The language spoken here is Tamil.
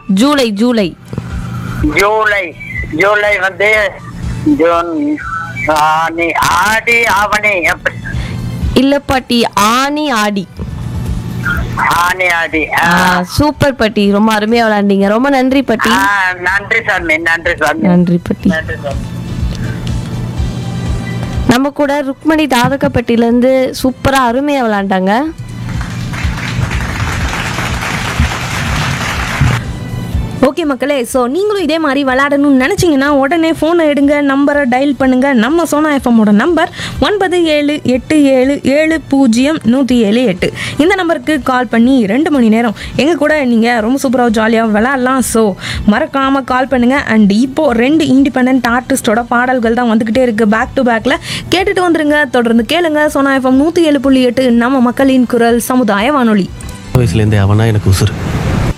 ஜூலை ஜூலை ஜூலை ஜூலை வந்து ஜூன் ஆனி ஆடி ஆவணி எப்படி இல்ல பாட்டி ஆனி ஆடி ஆனி ஆடி ஆ. ஆ, சூப்பர் பாட்டி ரொம்ப அருமையா விளையாண்டீங்க ரொம்ப நன்றி பாட்டி ஆ, நன்றி சாமி நன்றி சாமி நன்றி பாட்டி நன்றி சாமி நம்ம கூட ருக்மணி தாதகப்பட்டில இருந்து சூப்பரா அருமையா விளையாண்டாங்க ஓகே மக்களே ஸோ நீங்களும் இதே மாதிரி விளையாடணும்னு நினச்சிங்கன்னா உடனே ஃபோனை எடுங்க நம்பரை டயல் பண்ணுங்க நம்ம சோனா எஃப்எம்மோட நம்பர் ஒன்பது ஏழு எட்டு ஏழு ஏழு பூஜ்ஜியம் நூற்றி ஏழு எட்டு இந்த நம்பருக்கு கால் பண்ணி ரெண்டு மணி நேரம் எங்கள் கூட நீங்கள் ரொம்ப சூப்பராக ஜாலியாக விளையாடலாம் ஸோ மறக்காமல் கால் பண்ணுங்கள் அண்ட் இப்போது ரெண்டு இண்டிபெண்ட் ஆர்டிஸ்டோட பாடல்கள் தான் வந்துக்கிட்டே இருக்குது பேக் டு பேக்கில் கேட்டுட்டு வந்துருங்க தொடர்ந்து கேளுங்க சோனா எஃப்எம் நூற்றி ஏழு புள்ளி எட்டு நம்ம மக்களின் குரல் சமுதாய வானொலி வயசுலேருந்தே அவனா எனக்கு உசுறு